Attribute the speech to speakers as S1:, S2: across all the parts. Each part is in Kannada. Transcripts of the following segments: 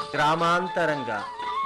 S1: ಗ್ರಾಮಾಂತರಂಗ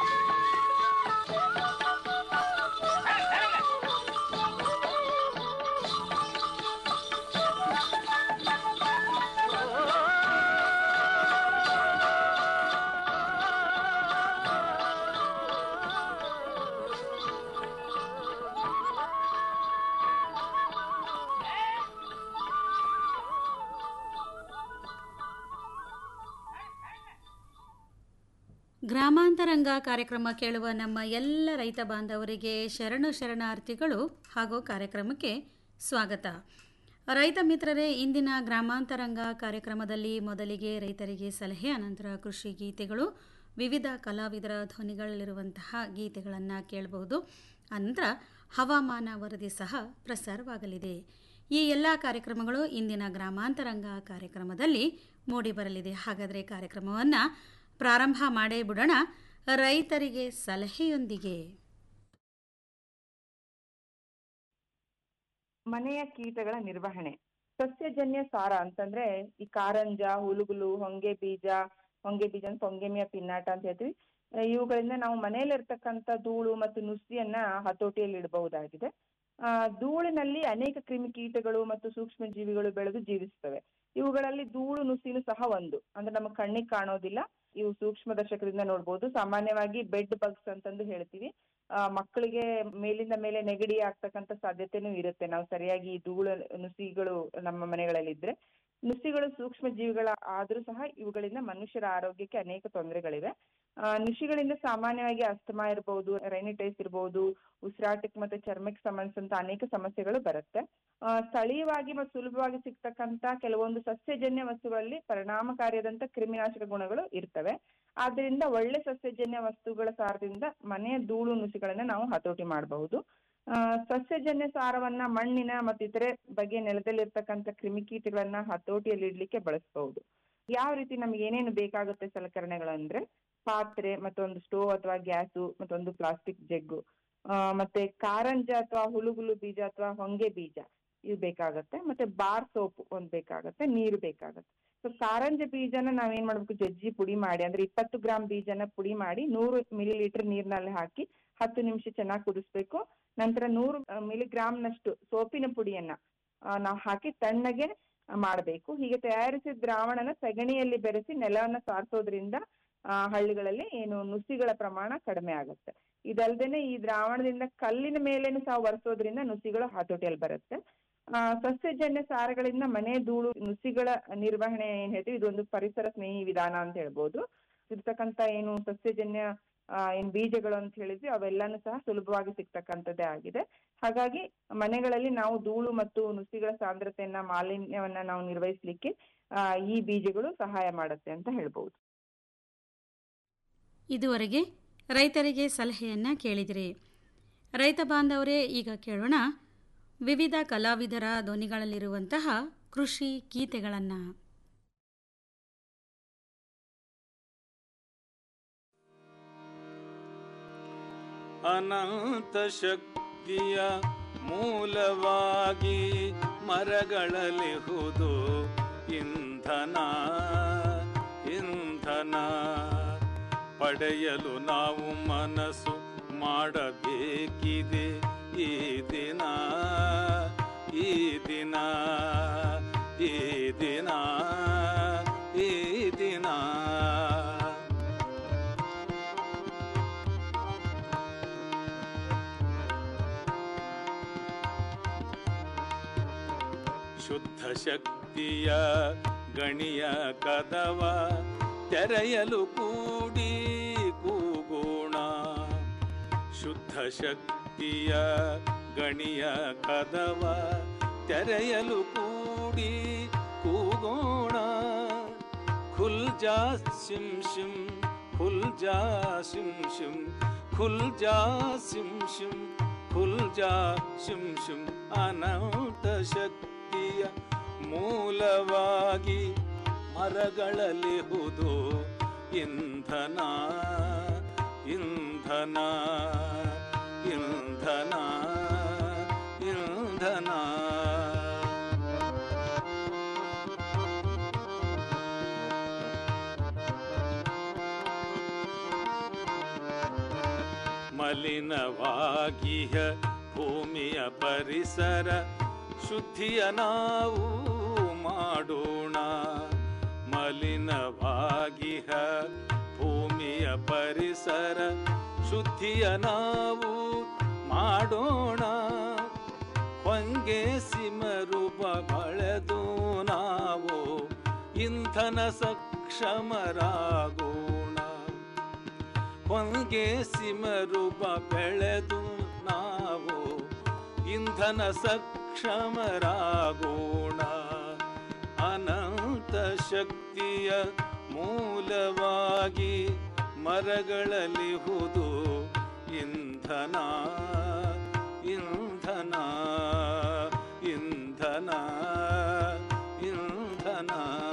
S2: ಗ್ರಾಮಾಂತರಂಗ ಕಾರ್ಯಕ್ರಮ ಕೇಳುವ ನಮ್ಮ ಎಲ್ಲ ರೈತ ಬಾಂಧವರಿಗೆ ಶರಣು ಶರಣಾರ್ಥಿಗಳು ಹಾಗೂ ಕಾರ್ಯಕ್ರಮಕ್ಕೆ ಸ್ವಾಗತ ರೈತ ಮಿತ್ರರೇ ಇಂದಿನ ಗ್ರಾಮಾಂತರಂಗ ಕಾರ್ಯಕ್ರಮದಲ್ಲಿ ಮೊದಲಿಗೆ ರೈತರಿಗೆ ಸಲಹೆ ಅನಂತರ ಕೃಷಿ ಗೀತೆಗಳು ವಿವಿಧ ಕಲಾವಿದರ ಧ್ವನಿಗಳಲ್ಲಿರುವಂತಹ ಗೀತೆಗಳನ್ನು ಕೇಳಬಹುದು ಅನಂತರ ಹವಾಮಾನ ವರದಿ ಸಹ ಪ್ರಸಾರವಾಗಲಿದೆ ಈ ಎಲ್ಲ ಕಾರ್ಯಕ್ರಮಗಳು ಇಂದಿನ ಗ್ರಾಮಾಂತರಂಗ ಕಾರ್ಯಕ್ರಮದಲ್ಲಿ ಮೂಡಿಬರಲಿದೆ ಹಾಗಾದರೆ ಕಾರ್ಯಕ್ರಮವನ್ನು ಪ್ರಾರಂಭ ಮಾಡೇ ಬಿಡೋಣ ರೈತರಿಗೆ ಸಲಹೆಯೊಂದಿಗೆ
S3: ಮನೆಯ ಕೀಟಗಳ ನಿರ್ವಹಣೆ ಸಸ್ಯಜನ್ಯ ಸಾರ ಅಂತಂದ್ರೆ ಈ ಕಾರಂಜ ಹುಳುಗುಲು ಹೊಂಗೆ ಬೀಜ ಹೊಂಗೆ ಬೀಜ ಅಂತ ಹೊಂಗೆಮಿಯ ಪಿನ್ನಾಟ ಅಂತ ಹೇಳ್ತೀವಿ ಆ, ಇವುಗಳಿಂದ ನಾವು ಮನೆಯಲ್ಲಿರ್ತಕ್ಕಂಥ ಧೂಳು ಮತ್ತು ನುಸಿಯನ್ನ ಹತೋಟಿಯಲ್ಲಿ ಇಡಬಹುದಾಗಿದೆ ಆ ಧೂಳಿನಲ್ಲಿ ಅನೇಕ ಕ್ರಿಮಿಕೀಟಗಳು ಮತ್ತು ಸೂಕ್ಷ್ಮ ಜೀವಿಗಳು ಬೆಳೆದು ಜೀವಿಸ್ತವೆ ಇವುಗಳಲ್ಲಿ ಧೂಳು ನುಸಿನು ಸಹ ಒಂದು ಅಂದ್ರೆ ನಮ್ಮ ಕಣ್ಣಿಗೆ ಕಾಣೋದಿಲ್ಲ ಇವು ಸೂಕ್ಷ್ಮ ದರ್ಶಕದಿಂದ ನೋಡ್ಬೋದು ಸಾಮಾನ್ಯವಾಗಿ ಬೆಡ್ ಬಗ್ಸ್ ಅಂತಂದು ಹೇಳ್ತೀವಿ ಆ, ಮಕ್ಕಳಿಗೆ ಮೇಲಿಂದ ಮೇಲೆ ನೆಗಡಿ ಆಗ್ತಕ್ಕಂಥ ಸಾಧ್ಯತೆನೂ ಇರುತ್ತೆ ನಾವು ಸರಿಯಾಗಿ ಈ ಧೂಳು ನುಸಿಗಳು ನಮ್ಮ ಮನೆಗಳಲ್ಲಿ ಇದ್ರೆ ನುಸಿಗಳು ಸೂಕ್ಷ್ಮ ಜೀವಿಗಳ ಆದ್ರೂ ಸಹ ಇವುಗಳಿಂದ ಮನುಷ್ಯರ ಆರೋಗ್ಯಕ್ಕೆ ಅನೇಕ ತೊಂದರೆಗಳಿವೆ ಆ, ನುಸಿಗಳಿಂದ ಸಾಮಾನ್ಯವಾಗಿ ಅಸ್ತಮಾ ಇರಬಹುದು ರೈನಿಟೈಸ್ ಇರಬಹುದು ಉಸಿರಾಟಕ್ಕೆ ಮತ್ತೆ ಚರ್ಮಕ್ಕೆ ಸಂಬಂಧಿಸಿದಂತ ಅನೇಕ ಸಮಸ್ಯೆಗಳು ಬರುತ್ತೆ ಆ, ಸ್ಥಳೀಯವಾಗಿ ಮತ್ತು ಸುಲಭವಾಗಿ ಸಿಗ್ತಕ್ಕಂತ ಕೆಲವೊಂದು ಸಸ್ಯಜನ್ಯ ವಸ್ತುಗಳಲ್ಲಿ ಪರಿಣಾಮಕಾರಿಯಾದಂತ ಕ್ರಿಮಿನಾಶಕ ಗುಣಗಳು ಇರ್ತವೆ ಆದ್ರಿಂದ ಒಳ್ಳೆ ಸಸ್ಯಜನ್ಯ ವಸ್ತುಗಳ ಸಾರದಿಂದ ಮನೆಯ ಧೂಳು ನುಸಿಗಳನ್ನ ನಾವು ಹತೋಟಿ ಮಾಡಬಹುದು ಆ, ಸಸ್ಯಜನ್ಯ ಸಾರವನ್ನ ಮಣ್ಣಿನ ಮತ್ತು ಇತರೆ ಬಗೆಯ ನೆಲದಲ್ಲಿರ್ತಕ್ಕಂಥ ಕ್ರಿಮಿಕೀಟಗಳನ್ನ ಹತೋಟಿಯಲ್ಲಿ ಇಡ್ಲಿಕ್ಕೆ ಬಳಸಬಹುದು ಯಾವ ರೀತಿ ನಮ್ಗೆ ಏನೇನು ಬೇಕಾಗುತ್ತೆ ಸಲಕರಣೆಗಳು ಅಂದ್ರೆ ಪಾತ್ರೆ ಮತ್ತೊಂದು ಸ್ಟೋವ್ ಅಥವಾ ಗ್ಯಾಸು ಮತ್ತೊಂದು ಪ್ಲಾಸ್ಟಿಕ್ ಜಗ್ಗು ಆ, ಮತ್ತೆ ಕಾರಂಜ ಅಥವಾ ಹುಳುಗುಲು ಬೀಜ ಅಥವಾ ಹೊಂಗೆ ಬೀಜ ಇವು ಬೇಕಾಗತ್ತೆ ಮತ್ತೆ ಬಾರ್ ಸೋಪ್ ಒಂದ್ ಬೇಕಾಗತ್ತೆ ನೀರು ಬೇಕಾಗತ್ತೆ ಸೊ ಕಾರಂಜ ಬೀಜನ ನಾವೇನ್ ಮಾಡ್ಬೇಕು ಜಜ್ಜಿ ಪುಡಿ ಮಾಡಿ ಅಂದ್ರೆ ಇಪ್ಪತ್ತು ಗ್ರಾಮ್ ಬೀಜನ ಪುಡಿ ಮಾಡಿ ನೂರು ಮಿಲಿ ಲೀಟರ್ ನೀರ್ನಲ್ಲಿ ಹಾಕಿ ಹತ್ತು ನಿಮಿಷ ಚೆನ್ನಾಗಿ ಕುದಿಸ್ಬೇಕು ನಂತರ ನೂರು ಮಿಲಿಗ್ರಾಮ್ ನಷ್ಟು ಸೋಪಿನ ಪುಡಿಯನ್ನ ನಾವು ಹಾಕಿ ತಣ್ಣಗೆ ಮಾಡಬೇಕು ಹೀಗೆ ತಯಾರಿಸಿದ ದ್ರಾವಣನ ಸಗಣಿಯಲ್ಲಿ ಬೆರೆಸಿ ನೆಲವನ್ನ ಸಾರಿಸೋದ್ರಿಂದ ಆ, ಹಳ್ಳಿಗಳಲ್ಲಿ ಏನು ನುಸಿಗಳ ಪ್ರಮಾಣ ಕಡಿಮೆ ಆಗುತ್ತೆ ಇದಲ್ದೇನೆ ಈ ದ್ರಾವಣದಿಂದ ಕಲ್ಲಿನ ಮೇಲೇನು ಸಹ ಒರೆಸೋದ್ರಿಂದ ನುಸಿಗಳು ಹತೋಟಿಯಲ್ಲಿ ಬರುತ್ತೆ ಆ, ಸಸ್ಯಜನ್ಯ ಸಾರಗಳಿಂದ ಮನೆ ಧೂಳು ನುಸಿಗಳ ನಿರ್ವಹಣೆ ಏನ್ ಹೇಳ್ತೀವಿ ಇದೊಂದು ಪರಿಸರ ಸ್ನೇಹಿ ವಿಧಾನ ಅಂತ ಹೇಳ್ಬೋದು ಇರ್ತಕ್ಕಂತ ಏನು ಸಸ್ಯಜನ್ಯ ಆ, ಏನ್ ಬೀಜಗಳು ಅಂತ ಹೇಳಿದ್ವಿ ಅವೆಲ್ಲಾನು ಸಹ ಸುಲಭವಾಗಿ ಸಿಗ್ತಕ್ಕಂಥದ್ದೇ ಆಗಿದೆ ಹಾಗಾಗಿ ಮನೆಗಳಲ್ಲಿ ನಾವು ಧೂಳು ಮತ್ತು ನುಸಿಗಳ ಸಾಂದ್ರತೆಯನ್ನ ಮಾಲಿನ್ಯವನ್ನ ನಾವು ನಿರ್ವಹಿಸ್ಲಿಕ್ಕೆ ಆ, ಈ ಬೀಜಗಳು ಸಹಾಯ ಮಾಡುತ್ತೆ ಅಂತ ಹೇಳ್ಬೋದು
S2: ಇದುವರೆಗೆ ರೈತರಿಗೆ ಸಲಹೆಯನ್ನು ಕೇಳಿದಿರಿ ರೈತ ಬಾಂಧವರೇ ಈಗ ಕೇಳೋಣ ವಿವಿಧ ಕಲಾವಿದರ ಧ್ವನಿಗಳಲ್ಲಿರುವಂತಹ ಕೃಷಿ ಗೀತೆಗಳನ್ನು
S4: ಅನಂತ ಶಕ್ತಿಯ ಮೂಲವಾಗಿ ಮರಗಳಲಿಹುದು ಇಂಧನ ಇಂಧನ ಪಡೆಯಲು ನಾವು ಮನಸ್ಸು ಮಾಡಬೇಕಿದೆ ಈ ದಿನ ಈ ದಿನ ಈ ದಿನ ಈ ದಿನ ಶುದ್ಧ ಶಕ್ತಿಯ ಗಣಿಯ ಕದವ ತೆರೆಯಲು ಕೂಡಿ ಕೂಗೋಣ ಶುದ್ಧ ಶಕ್ತಿಯ ಗಣಿಯ ಕದವ ತೆರೆಯಲು ಕೂಡಿ ಕೂಗೋಣ ಖುಲ್ ಜಾ ಸಿಂ ಶಿಂ ಖುಲ್ ಜಾ ಸಿಂ ಶಿಂ ಖುಲ್ ಜಾ ಸಿಂ ಶಿಂ ಖುಲ್ ಜಾ ಶಿಂ ಶಿಂ ಅನಂತ ಶಕ್ತಿಯ ಮೂಲವಾಗಿ ಮರಗಳಲಿಹುದು ಇಂಧನ ಇಂಧನ ಇಂಧನ ಇಂಧನ ಮಲಿನವಾಗಿಹ ಭೂಮಿಯ ಪರಿಸರ ಶುದ್ಧಿಯ ನಾವು ಮಾಡೋಣ ಮಲಿನವಾಗಿಹ ಭೂಮಿಯ ಪರಿಸರ ಶುದ್ಧಿಯ ನಾವು ಮಾಡೋಣ ಹೊಂಗೆ ಸಿಮರೂಪ ಬಳೆದು ನಾವು ಇಂಧನ ಸಕ್ಷಮರಾಗೋಣ ಹೊಂಗೆ ಸಿಮರೂಪ ಬೆಳೆದು ನಾವು ಇಂಧನ ಸಕ್ಷಮರಾಗೋಣ ಅನಂತ ಶಕ್ತಿಯ ಮೂಲವಾಗಿ ಮರಗಳಲ್ಲಿಹುದು ಇಂಧನ ಇಂಧನ ಇಂಧನ ಇಂಧನ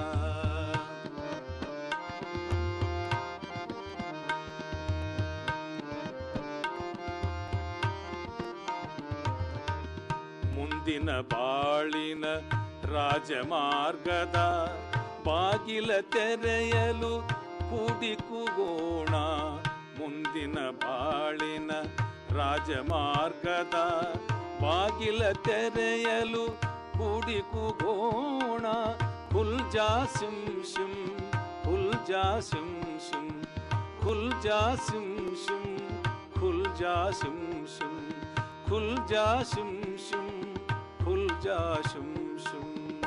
S4: ಮುಂದಿನ ಬಾಳಿನ ರಾಜಮಾರ್ಗದ ಬಾಗಿಲ ತೆರೆಯಲು ಕೂಡಿಕುಗೋಣ ಮುಂದಿನ ಬಾಳಿನ ರಾಜಮಾರ್ಗದ ಬಾಗಿಲ ತೆರೆಯಲು ಕೂಡಿಕುಗೋಣ ಹುಲ್ಜಾ ಸಿಂ ಶಿಂ ಹುಲ್ಜಾ ಸಿಂ ಶಿಂ ಖುಲ್ಜಾ ಸಿಂ ಶಿಂ ಖುಲ್ಜಾ ಸಿಂ ಶಿಂ ಖುಲ್ಜಾ ಶಿಂ ಶಿಂ ಖುಲ್ಜಾ ಶಿಂ ಶಿಂ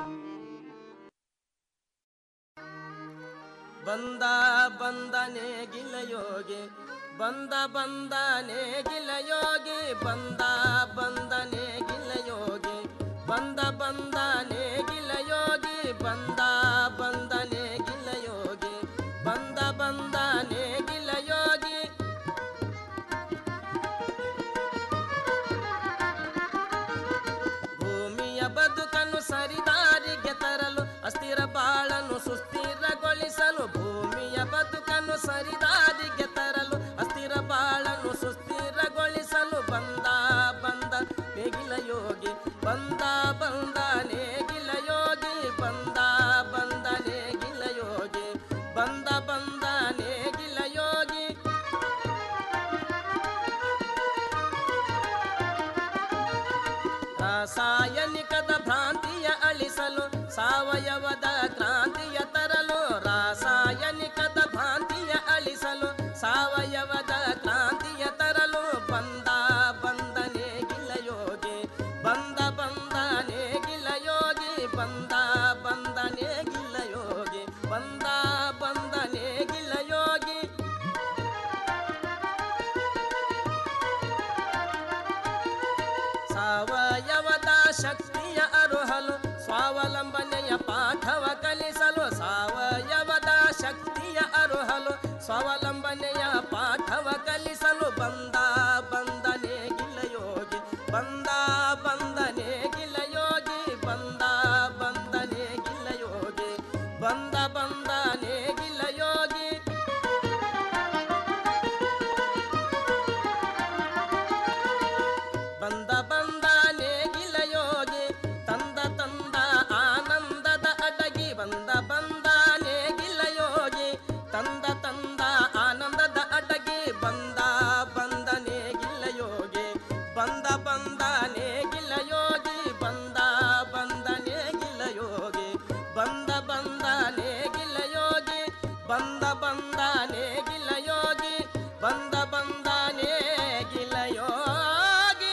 S1: ಬಂದ ಬಂದನೆ ಗಿಲಯೋಗಿ ಬಂದ ಬಂದನೆ ಗಿಲಯೋಗಿ ಬಂದ ಬಂದನೆ ಗಿಲಯೋಗಿ ಬಂದ ಬಂದನೆ ಗಿಲಯೋಗಿ ಬಂದ ಬಂದನೆ ಗಿಲಯೋಗಿ ಬಂದ ಬಂದನೆ ಗಿಲಯೋಗಿ ಭೂಮಿಯ ಬದುಕನ್ನು ಸರಿದಾರಿಗೆ ತರಲು ಅಸ್ಥಿರ ಬಾಳನ್ನು ಸುಸ್ಥಿರಗೊಳಿಸಲು ಭೂಮಿಯ ಬದುಕನ್ನು ಸರಿದಾರಿಗೆ ತರಲು ಅಸ್ಥಿರ ಬಾಳನ್ನು ಸುಸ್ಥಿರಗೊಳಿಸಲು ಬಂದ ಬಂದ ನೇಗಿಲ ಯೋಗಿ ಬಂದ ಬಂದ ನೇಗಿಲ ಯೋಗಿ ಬಂದ ಬಂದ ನೇಗಿಲ ಯೋಗಿ ಬಂದ ಬಂದ ನೇಗಿಲ ಯೋಗಿ ರಾಸಾಯನಿಕದ ಭ್ರಾಂತಿಯ ಅಳಿಸಲು ಸಾವಯವದ ಕ್ರಾಂತಿಯ ತರಲು ರಾಸಾಯನಿಕದ ಭ್ರಾಂತಿಯ ಅಳಿಸಲು ಸಾವಯವದ ಕ್ರಾಂತಿಯ ತರಲು ಬಂದ ಬಂದನೆ ಗಿಲಯೋಗಿ ಬಂದ ಬಂದನೆ ಗಿಲಯೋಗಿ ಬಂದ ಬಂದನೆ ಗಿಲಯೋಗಿ ಬಂದ ಬಂದನೆ ಗಿಲಯೋಗಿ ಸಾವಯವದ ಶಕ್ತಿಯ ಅರುಹಲು ಸ್ವಾವಲಂಬನೆಯ ಪಾಠವ ಕಲಿಸಲು ಸಾವಯವದ ಶಕ್ತಿಯ ಅರುಹಲು ಸ್ವಾವಲಂಬನೆಯ ಪಾಠವ ಕಲಿಸಲು ಬಂದ ಬಂದನೆ ಗಿಲಯೋಗಿ ಬಂದ ಬಂದನೆ ಗಿಲಯೋಗಿ ಬಂದ ಬಂದನೆ ಗಿಲಯೋಗಿ ಬಂದ ಬಂದನೆ ಗಿಲಯೋಗಿ ಬಂದ ಬಂದ ನೇಗಿಲ ಯೋಗಿ ತಂದ ತಂದ ಆನಂದದ ಅಡಗಿ ಬಂದ ಬಂದ ನೇಗಿಲ ಯೋಗಿ ತಂದ ತಂದ ಆನಂದದ ಅಡಗಿ ಬಂದ ಬಂದ ನೇಗಿಲ ಯೋಗಿ ಬಂದ ಬಂದ ನೇಗಿಲ ಯೋಗಿ ಬಂದ ಬಂದ ನೇಗಿಲ ಯೋಗಿ ಬಂದ ಬಂದ ನೇಗಿಲ ಯೋಗಿ ಬಂದ ಬಂದ ನೇಗಿಲ ಯೋಗಿ ಬಂದ ಬಂದ ನೇಗಿಲ ಯೋಗಿ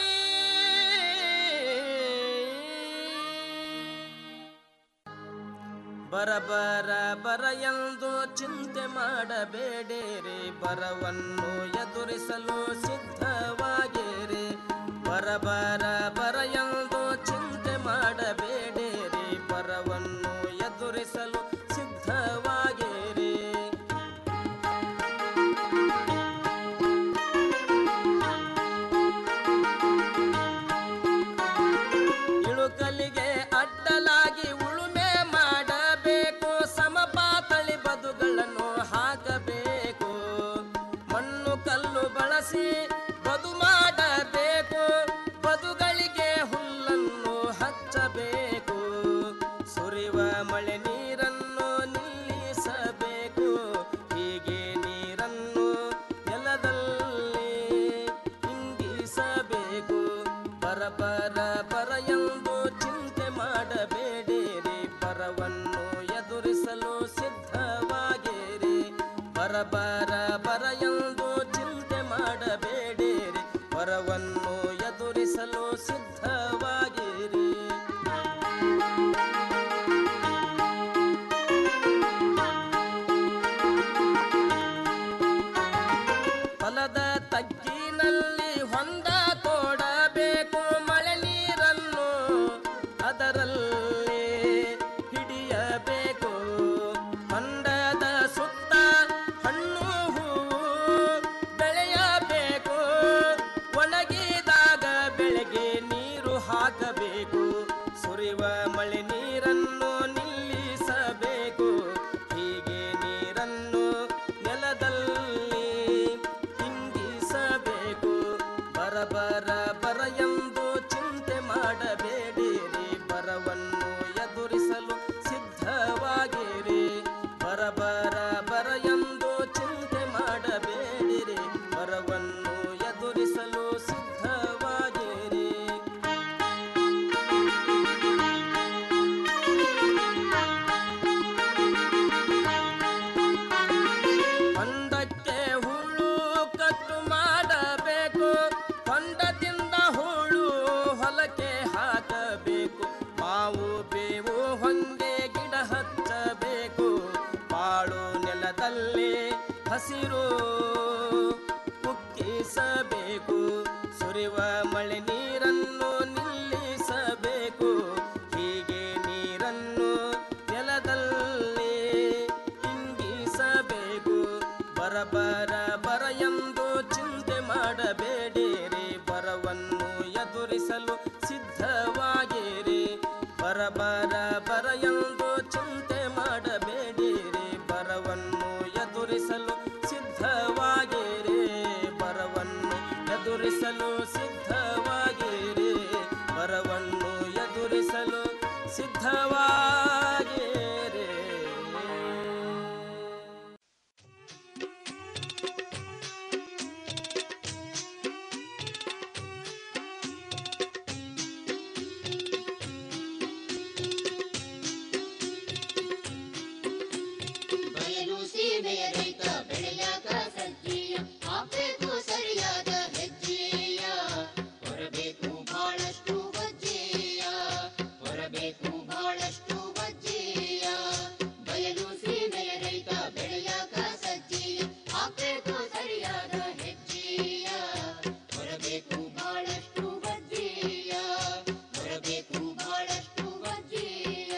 S1: ಬರ ಬರ ಬರ ಎಂದು ಚಿಂತೆ ಮಾಡಬೇಡಿರಿ ಬರವನ್ನು ಎದುರಿಸಲು ಸಿದ್ಧವಾಗಿರಿ ಬರ ಬರ ಬರ ಎಂದು ಚಿಂತೆ ಮಾಡಬೇಡಿರಿ ಬರವನ್ನು ಎದುರಿಸಲು ಸಿದ್ಧವಾಗಿರಿ ಇಳುಕಲಿಗೆ ಅಡ್ಡಲಾಗಿ ಉಳುಮೆ ಮಾಡಬೇಕು ಸಮಪಾತಳಿ ಬದುಗಳನ್ನು ಹಾಕಬೇಕು ಮಣ್ಣು ಕಲ್ಲು ಬಳಸಿ ಬದು ಮಾಡಬೇಕು ಬದುಗಳಿಗೆ ಹುಲ್ಲನ್ನು ಹಚ್ಚಬೇಕು ಸುರಿವ ಮಳೆ ನೀರನ್ನು ನಿಲ್ಲಿಸಬೇಕು ಹೀಗೆ ನೀರನ್ನು ನೆಲದಲ್ಲಿ ಬರವನ್ನು ಎದುರಿಸಲು ಸಿದ್ಧವಾಗಿರಿ ಹೊಲದ ತಗ್ಗಿನಲ್ಲಿ ಹೊಂದ ತೋಡಬೇಕು ಮಳೆ ನೀರನ್ನು ಅದರಲ್ಲಿ ಹಿಡಿಯಬೇಕು ಹೊಂಡದ ಸುತ್ತ ಹಣ್ಣು ಹೂವು ಬೆಳೆಯಬೇಕು ಒಣಗಿದಾಗ ಬೆಳೆಗೆ ನೀರು ಹಾಕಬೇಕು ಸುರಿವ ಮಳೆ ನೀರನ್ನು ನಿಲ್ಲಿಸಬೇಕು ಹೀಗೆ ನೀರನ್ನು ನೆಲದಲ್ಲಿ ಇಂಗಿಸಬೇಕು ಬರಬರ ಬರ ಎಂದು ಚಿಂತೆ ಮಾಡಬೇಡಿರಿ ಬರವನ್ನು ಎದುರಿಸಲು ಸಿದ್ಧವಾಗಿರಿ ಬರಬರ ಬರ ಎಂದು ಚಿಂತೆ ಮಾಡಬೇಡಿರಿ ಬರವನ್ನು ಎದುರಿಸಲು ಸಿದ್ಧವಾಗಿರಿ ಹೊಂಡಕ್ಕೆ ಹುಳು ಕಟ್ಟು ಮಾಡಬೇಕು ಹೊಂಡದಿಂದ ಹುಳು ಹೊಲಕ್ಕೆ ಹಾಕಬೇಕು ಮಾವು ಬೇವು ಹೊಂಗೆ ಗಿಡ ಹಚ್ಚಬೇಕು ಬಾಳು ನೆಲದಲ್ಲಿ ಹಸಿರು ಮುಕ್ಕಿಸಬೇಕು ಸುರಿವ ಮಳೆ ನೀರನ್ನು ನಿಲ್ಲಿಸಬೇಕು ಹೀಗೆ ನೀರನ್ನು ನೆಲದಲ್ಲಿ ಇಂಗಿಸಬೇಕು ಬರಬರ ಬರ ಎಂದು ಚಿಂತೆ ಮಾಡಬೇಡಿರಿ ಬರವನ್ನು ಎದುರಿಸಲು ಸಿದ್ಧವಾಗಿರಿ ಬರಬರ ಬರ ಎಂದು ಚಿಂತೆ ಮಾಡಬೇಡಿರಿ ಬರವನ್ನು ಎದುರಿಸಲು ಸಿದ್ಧವಾಗಿರಿ ಬರವನ್ನು ಎದುರಿಸಲು ಸಿದ್ಧವಾಗಿರಿ ಬರವನ್ನು ಎದುರಿಸಲು ಸಿದ್ಧವಾಗಿರಿ
S5: ಬಯಲು ಸೀಮೆಯ ರೈತ ಬೆಳೆಯಾಕ ಸಜ್ಜೀಯ ಹಾಕ್ಬೇಕು ಸರಿಯಾದ ಹೆಜ್ಜೆಯ ಹೊರಬೇಕು ಬಹಳಷ್ಟು ವಜ್ಜೆಯ ಹೊರಬೇಕು ಬಹಳಷ್ಟು ವಜ್ಜೆಯ ಬಯಲು ಸೀಮೆಯ ರೈತ ಬೆಳೆಯಾಕ ಸಜ್ಜೀಯ ಹಾಕ್ಬೇಕು ಸರಿಯಾದ ಹೆಜ್ಜೆಯ ಹೊರಬೇಕು ಬಹಳಷ್ಟು ವಜ್ಜೆಯ ಹೊರಬೇಕು ಬಹಳಷ್ಟು ವಜ್ಜೆಯ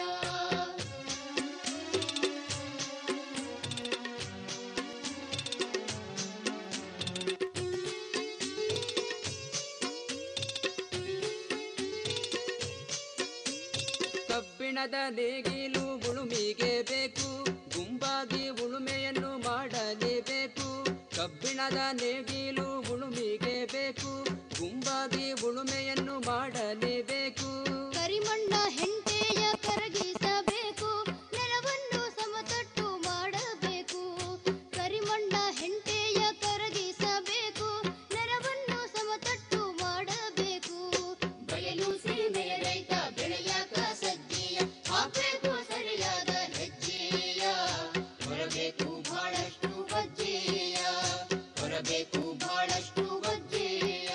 S6: ಕಬ್ಬಿಣದ ನೇಗಿಲು ಉಳುಮಿಗೆ ಬೇಕು ಗುಂಪಾಗಿ ಉಳುಮೆಯನ್ನು ಮಾಡಲೇಬೇಕು ಕಬ್ಬಿಣದ ನೇಗಿಲು ಉಳುಮಿಗೆ ಬೇಕು ಗುಂಪಾಗಿ ಉಳುಮೆಯನ್ನು ಮಾಡಲೇಬೇಕು
S5: ಕರಿಮಣ್ಣ ಹೆಂಟೆಯ ಕರಗಿಸಬೇಕು ನೆಲವನ್ನು ಸಮತಟ್ಟು ಮಾಡಬೇಕು ಕರಿಮಣ್ಣ ಹೆಂಟೆಯ ಕರಗಿಸಬೇಕು ನೆಲವನ್ನು ಸಮತಟ್ಟು ಮಾಡಬೇಕು ಬಯಲು ಸೀಮೆಯ ರೈತ ಬೆಳೆಯಾಕ ಸಜ್ಜೆಯ ಹಾಕಬೇಕು ಸರಿಯಾದ ಹೆಜ್ಜೆಯ ಹೊರಬೇಕು ಬಹಳಷ್ಟು ವಜ್ಜೆಯ ಹೊರಬೇಕು ಬಹಳಷ್ಟು ವಜ್ಜೆಯ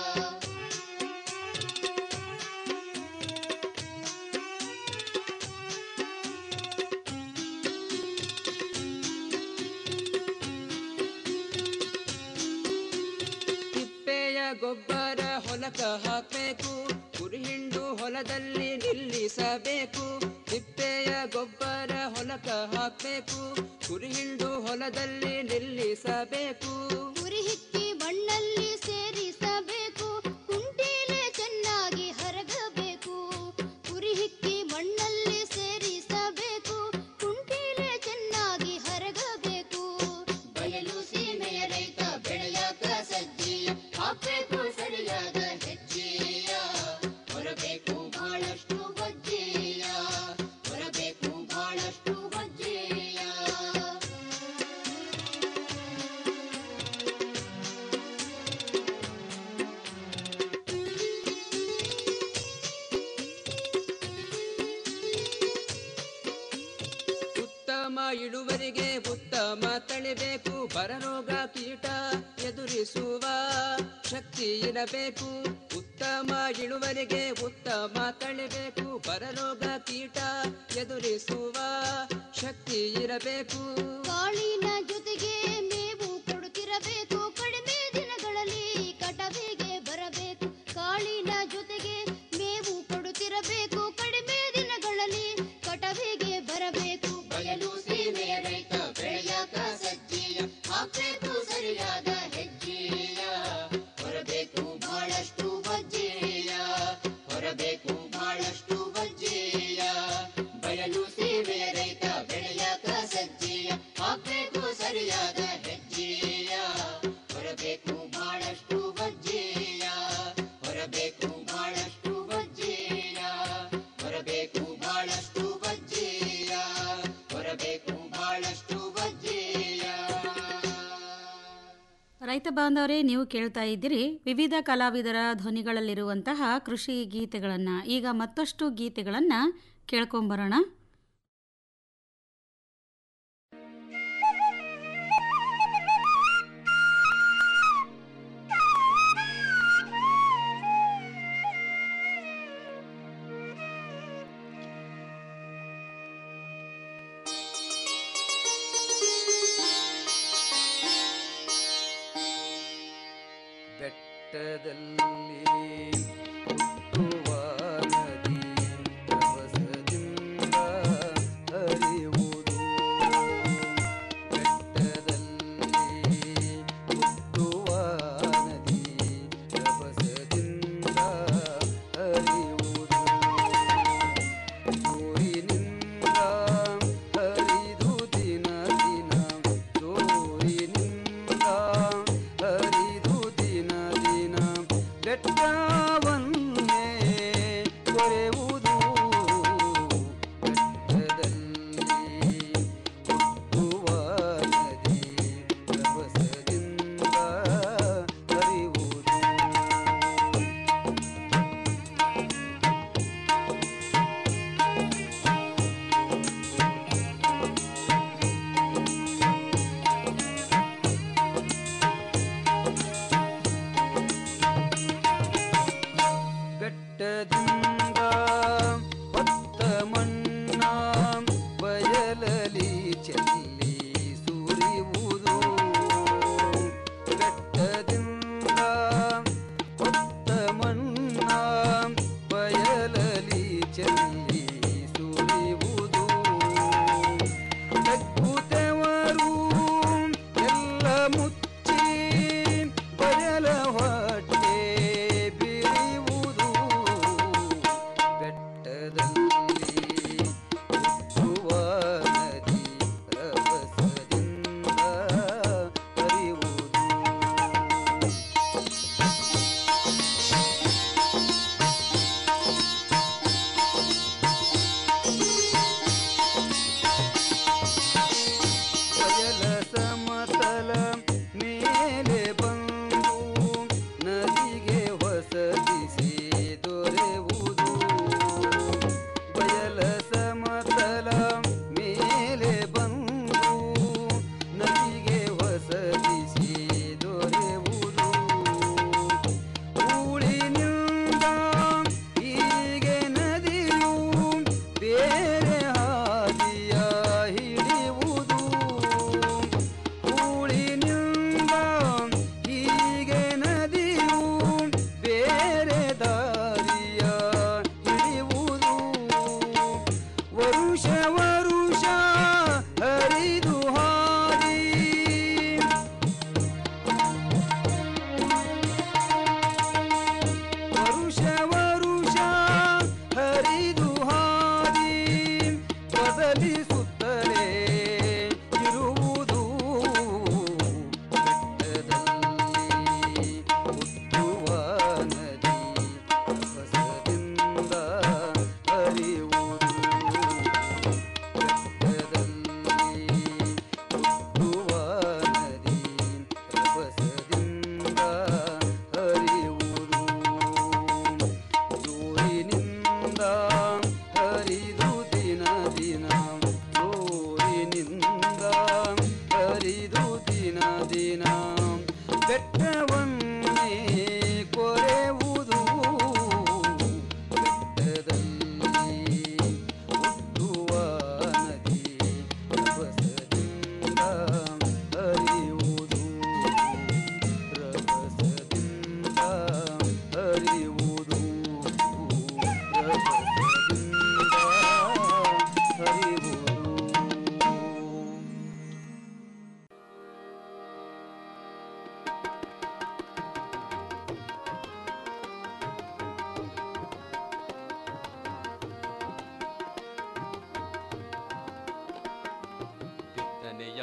S6: ತಿಪ್ಪೆಯ ಗೊಬ್ಬರ ಹೊಲಕ ಹಾಕಬೇಕು ಕುರಿ ಹಿಂಡು ಹೊಲದಲ್ಲಿ ನಿಲ್ಲಿಸಬೇಕು ತಿಪ್ಪೆಯ ಗೊಬ್ಬರ ಹೊಲಕ ಹಾಕಬೇಕು ಕುರಿ ಹಿಂಡು ಹೊಲದಲ್ಲಿ ನಿಲ್ಲಿಸಬೇಕು
S5: ಉರಿ ಹಿಕ್ಕಿ ಮಣ್ಣಲ್ಲಿ ಸೇರಿಸಬೇಕು ಕುಂಟೀಲೆ ಚೆನ್ನಾಗಿ ಹರಗಬೇಕು ಉರಿ ಹಿಕ್ಕಿ ಮಣ್ಣಲ್ಲಿ ಸೇರಿಸಬೇಕು ಕುಂಟೀಲೆ ಚೆನ್ನಾಗಿ ಹರಗಬೇಕು ಬಯಲು ಸೀಮೆಯ ರೈತ ಬೆಳೆಯಾಕ ಸಜ್ಜೆಯ ಹಾಕಬೇಕು ಸರಿಯಾದ ಹೆಜ್ಜೆಯ ಹೊರಬೇಕು ಬಹಳಷ್ಟು ವಜ್ಜೆಯ ಹೊರಬೇಕು ಬಹಳಷ್ಟು ವಜ್ಜೆಯ
S6: ಉತ್ತಮ ಇಳುವರಿಗೆ ಉತ್ತಮ ತಳಿಬೇಕು ಬರರೋಗ ಕೀಟ ಎದುರಿಸುವ ಶಕ್ತಿ ಶಕ್ತಿ ಇರಬೇಕು ಉತ್ತಮ ಇಳುವರಿಗೆ ಉತ್ತಮ ತಳಿಬೇಕು ಬರರೋಗ ಕೀಟ ಎದುರಿಸುವ ಶಕ್ತಿ ಇರಬೇಕು
S5: ಕಾಳಿನ ಜೊತೆಗೆ ಮೇವು ಕೊಡುತ್ತಿರಬೇಕು ಕಡಿಮೆ ದಿನಗಳಲ್ಲಿ ಕಟವಿಗೆ ಬರಬೇಕು ಕಾಳಿನ ಜೊತೆಗೆ ಮೇವು ಕೊಡುತ್ತಿರಬೇಕು ಕಡಿಮೆ ದಿನಗಳಲ್ಲಿ ಕಟವಿಗೆ ಬರಬೇಕು ಬಯಲು ಸೀಮೆಯ ರೈತ ಬೆಳೆಯಾಕ ಸಜ್ಜೀಯ ಹಾಕ್ಬೇಕು ಸರಿಯಾದ ಹೆಜ್ಜೆಯ ಹೊರಬೇಕು ಬಹಳಷ್ಟು ಬಜ್ಜೆಯ ಹೊರಬೇಕು ಬಹಳಷ್ಟು ಬಜ್ಜೆಯ ಬಯಲು ಸೀಮೆಯ ರೈತ ಬೆಳೆಯಾಕ ಸಜ್ಜೆಯ ಹಾಕ್ಬೇಕು ಸರಿಯಾದ ಹೆಜ್ಜೆಯ ಹೊರಬೇಕು ಬಹಳಷ್ಟು ಬಜ್ಜೆಯ ಹೊರಬೇಕು ಬಹಳಷ್ಟು ಬಜ್ಜೆಯ ಹೊರಬೇಕು ಬಹಳಷ್ಟು ಬಜ್ಜೆಯ ಹೊರಬೇಕು ಬಹಳಷ್ಟು ಬಜ್ಜೆಯ
S2: ರೈತ ಬಾಂಧವರೇ ನೀವು ಕೇಳ್ತಾ ಇದ್ದೀರಿ ವಿವಿಧ ಕಲಾವಿದರ ಧ್ವನಿಗಳಲ್ಲಿರುವಂತಹ ಕೃಷಿ ಗೀತೆಗಳನ್ನು ಈಗ ಮತ್ತಷ್ಟು ಗೀತೆಗಳನ್ನು ಕೇಳ್ಕೊಂಬರೋಣ
S7: ಬೆಟ್ಟದಲ್ಲಿ ಹುಟ್ಟುವ ನದಿ ರಭಸದಿಂದ ಹರಿಯುವುದು ಬೆಟ್ಟದಲ್ಲಿ ಹುಟ್ಟುವ ನದಿ ರಭಸದಿಂದ ಹರಿಯುವುದು ಜೋರಿನಿಂದ ಹರಿದು ದಿನ ದಿನ ಜೋರಿನಿಂದ ಹರಿದು ದಿನ ದಿನ ಬೆಟ್ಟವನ್ನೇ ಕೊರೆಯುವುದು ಬೆಟ್ಟದಲ್ಲಿ ಹುಟ್ಟುವ ನದಿ ರಭಸದಿಂದ ಹರಿಯುವುದು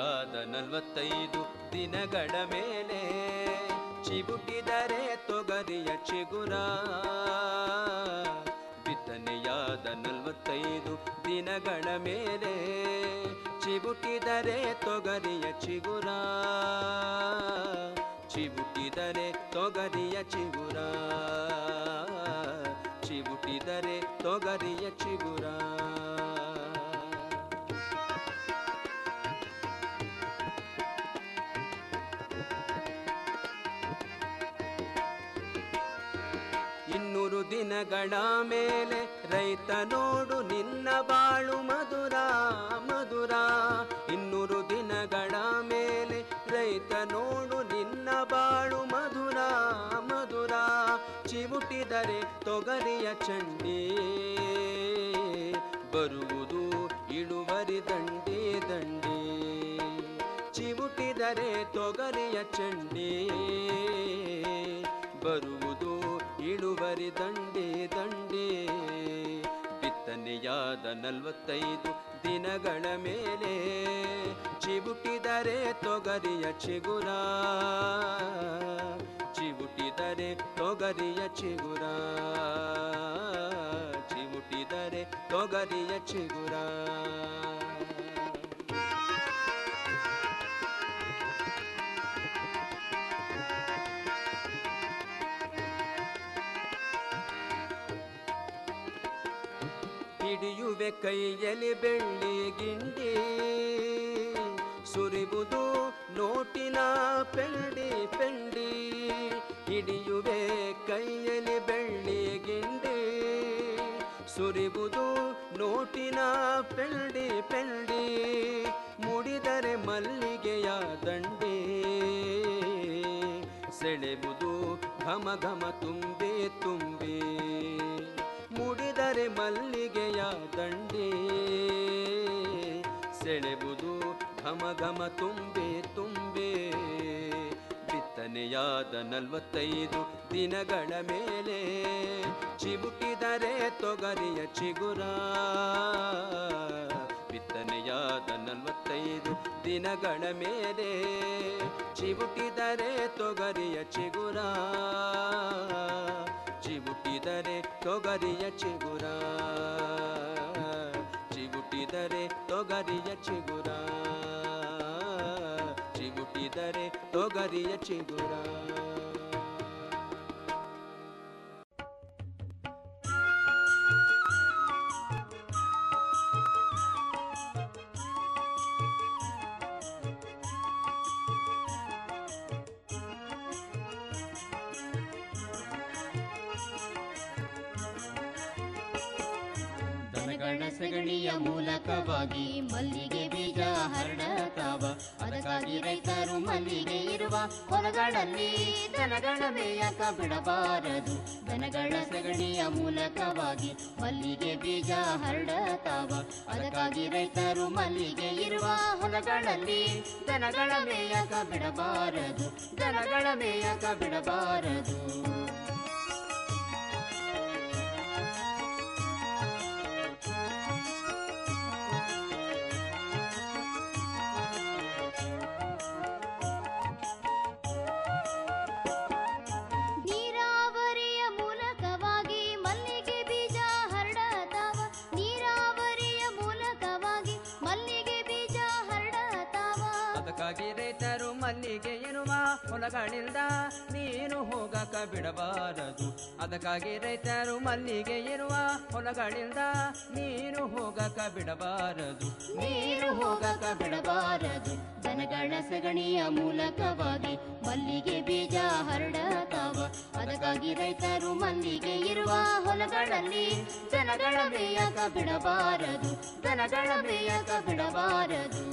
S6: ಬಿತ್ತನೆಯಾದ ನಲವತ್ತೈದು ದಿನಗಳ ಮೇಲೆ ಚಿಬುಟಿದರೆ ತೊಗರಿಯ ಚಿಗುರ ಬಿತ್ತನೆಯಾದ ನಲವತ್ತೈದು ದಿನಗಳ ಮೇಲೆ ಚಿಬುಟಿದರೆ ತೊಗರಿಯ ಚಿಗುರ ಚಿಬುಟಿದರೆ ತೊಗರಿಯ ಚಿಗುರ ಚಿಬುಟಿದರೆ ತೊಗರಿಯ ಚಿಗುರ ಇನ್ನೂರು ದಿನಗಳ ಮೇಲೆ ರೈತ ನೋಡು ನಿನ್ನ ಬಾಳು ಮಧುರ ಮಧುರ ಇನ್ನೂರು ದಿನಗಳ ಮೇಲೆ ರೈತ ನೋಡು ನಿನ್ನ ಬಾಳು ಮಧುರ ಮಧುರ ಚಿವುಟಿದರೆ ತೊಗರಿಯ ಚಂಡಿ ಬರುವುದು ಇಳುವರಿ ದಂಡಿ ದಂಡಿ ಚಿವುಟಿದರೆ ತೊಗರಿಯ ಚಂಡಿ ಬರುವುದು ಇಳುವರಿ ದಂಡಿ ದಂಡಿ ಬಿತ್ತನೆಯಾದ ನಲವತ್ತೈದು ದಿನಗಳ ಮೇಲೆ ಚಿಬುಟಿದರೆ ತೊಗರಿಯ ಚಿಗುರ ಚಿಬುಟಿದರೆ ತೊಗರಿಯ ಚಿಗುರ ಚಿಬುಟಿದರೆ ತೊಗರಿಯ ಚಿಗುರ ಹಿಡಿಯುವೆ ಕೈಯಲ್ಲಿ ಬೆಳ್ಳಿ ಗಿಂಡಿ ಸುರಿಬುದು ನೋಟಿನ ಪೆಂಡಿ ಪೆಂಡಿ ಹಿಡಿಯುವೆ ಕೈಯಲ್ಲಿ ಬೆಳ್ಳಿ ಗಿಂಡಿ ಸುರಿಬುದು ನೋಟಿನ ಪೆಂಡಿ ಪೆಂಡಿ ಮುಡಿದರೆ ಮಲ್ಲಿಗೆಯ ದಂಡಿ ಸೆಳೆಬುದು ಘಮ ಘಮ ತುಂಬಿ ತುಂಬಿ ಮುಡಿದರೆ ಮಲ್ಲಿಗೆಯ ದಂಡಿ ಸೆಳೆಬುದು ಘಮ ಘಮ ತುಂಬಿ ತುಂಬಿ ಬಿತ್ತನೆಯಾದ ನಲವತ್ತೈದು ದಿನಗಳ ಮೇಲೆ ಚಿಬುಟಿದರೆ ತೊಗರಿಯ ಚಿಗುರ ಬಿತ್ತನೆಯಾದ ನಲವತ್ತೈದು ದಿನಗಳ ಮೇಲೆ ಚಿಬುಟಿದರೆ ತೊಗರಿಯ ಚಿಗುರ ಚಿಬುಟಿದರೆ ತೊಗರಿಯ ಚಿಗುರ ಚಿಬುಟಿದರೆ ತೊಗರಿಯ ಚಿಗುರ ಚಿಬುಟಿದರೆ ತೊಗರಿಯ ಚಿಗುರ
S5: ದನಗಳ ಸಗಣಿಯ ಮೂಲಕವಾಗಿ ಮಲ್ಲಿಗೆ ಬೀಜ ಹರಡತಾವ ಅದಕ್ಕಾಗಿ ರೈತರು ಮಲ್ಲಿಗೆ ಇರುವ ಹೊಲಗಳಲ್ಲಿ ದನಗಳ ಮೇಯಕ ಬಿಡಬಾರದು ದನಗಳ ಸಗಣಿಯ ಮೂಲಕವಾಗಿ ಮಲ್ಲಿಗೆ ಬೀಜ ಹರಡತಾವ ಅದಕ್ಕಾಗಿ ರೈತರು ಮಲ್ಲಿಗೆ ಇರುವ ಹೊಲಗಳಲ್ಲಿ ದನಗಳ ಮೇಯಕ ಬಿಡಬಾರದು ದನಗಳ ಮೇಯಕ ಬಿಡಬಾರದು ನೀರಾವರಿಯ ಮೂಲಕವಾಗಿ ಮಲ್ಲಿಗೆ ಬೀಜ ಹರಡತಾವ ನೀರಾವರಿಯ ಮೂಲಕವಾಗಿ ಮಲ್ಲಿಗೆ ಬೀಜ ಹರಡತಾವ
S6: ಅದಕ್ಕಾಗಿ ರೈತರು ಮಲ್ಲಿಗೆ ಇರುವ ಹೊಲಗಳಿಂದ ನೀನು ಹೋಗಕ ಬಿಡಬಾರದು ಅದಕ್ಕಾಗಿ ರೈತರು ಮಲ್ಲಿಗೆ ಇರುವ ಹೊಲಗಳಿಂದ ನೀನು ಹೋಗಕ ಬಿಡಬಾರದು
S5: ನೀರು ಹೋಗಕ ಬಿಡಬಾರದು ದನಗಳ ಸಗಣಿಯ ಮೂಲಕವಾಗಿ ಮಲ್ಲಿಗೆ ಬೀಜ ಹರಡತಾವ ಅದಕ್ಕಾಗಿ ರೈತರು ಮಲ್ಲಿಗೆ ಇರುವ ಹೊಲಗಳಲ್ಲಿ ದನಗಳ ಮೇಯಕ ಬಿಡಬಾರದು ದನಗಳ ಮೇಯಕ ಬಿಡಬಾರದು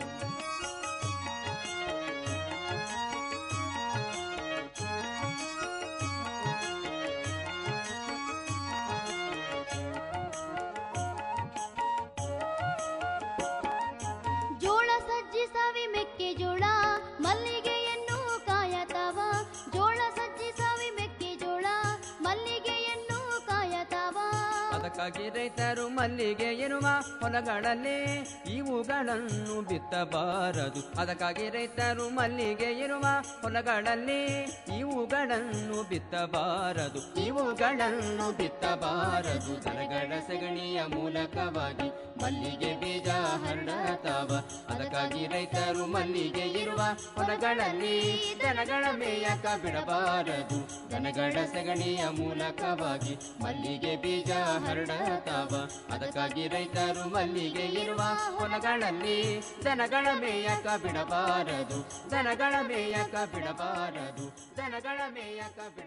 S5: ಜೋಳ ಸಜ್ಜಿ ಸಾವಿ ಮೆಕ್ಕೆಜೋಳ ಮಲ್ಲಿಗೆಯನ್ನು ಕಾಯತಾವ ಜೋಳ ಸಜ್ಜಿ ಸಾವಿ ಮೆಕ್ಕೆಜೋಳ ಮಲ್ಲಿಗೆಯನ್ನು ಕಾಯತಾವ
S6: ಅದಕ್ಕಾಗಿ ರೈತರು ಮಲ್ಲಿಗೆ ಇರುವ ಹೊಲಗಳಲ್ಲಿ ಇವುಗಳನ್ನು ಬಿತ್ತಬಾರದು ಅದಕ್ಕಾಗಿ ರೈತರು ಮಲ್ಲಿಗೆ ಇರುವ ಹೊಲಗಳಲ್ಲಿ ಇವುಗಳನ್ನು ಬಿತ್ತಬಾರದು ಇವುಗಳನ್ನು ಬಿತ್ತಬಾರದು ದನಗಳ ಸಗಣಿಯ ಮೂಲಕವಾಗಿ ಮಲ್ಲಿಗೆ ಬೀಜ ಹರಡತಾವ ಅದಕ್ಕಾಗಿ ರೈತರು ಮಲ್ಲಿಗೆ ಇರುವ ಹೊಲಗಳಲ್ಲಿ ದನಗಳ ಮೇಯಕ ಬಿಡಬಾರದು ದನಗಳ ಸಗಣಿಯ ಮೂಲಕವಾಗಿ ಮಲ್ಲಿಗೆ ಬೀಜ ಹರಡತಾವ ಅದಕ್ಕಾಗಿ ರೈತರು ಮಲ್ಲಿಗೆ ಇರುವ ಹೊಲಗಳಲ್ಲಿ ದನಗಳ ಮೇಯಕ ಬಿಡಬಾರದು ದನಗಳ ಮೇಯಕ ಬಿಡಬಾರದು ದನಗಳ ಮೇಯಕ ಬಿಡ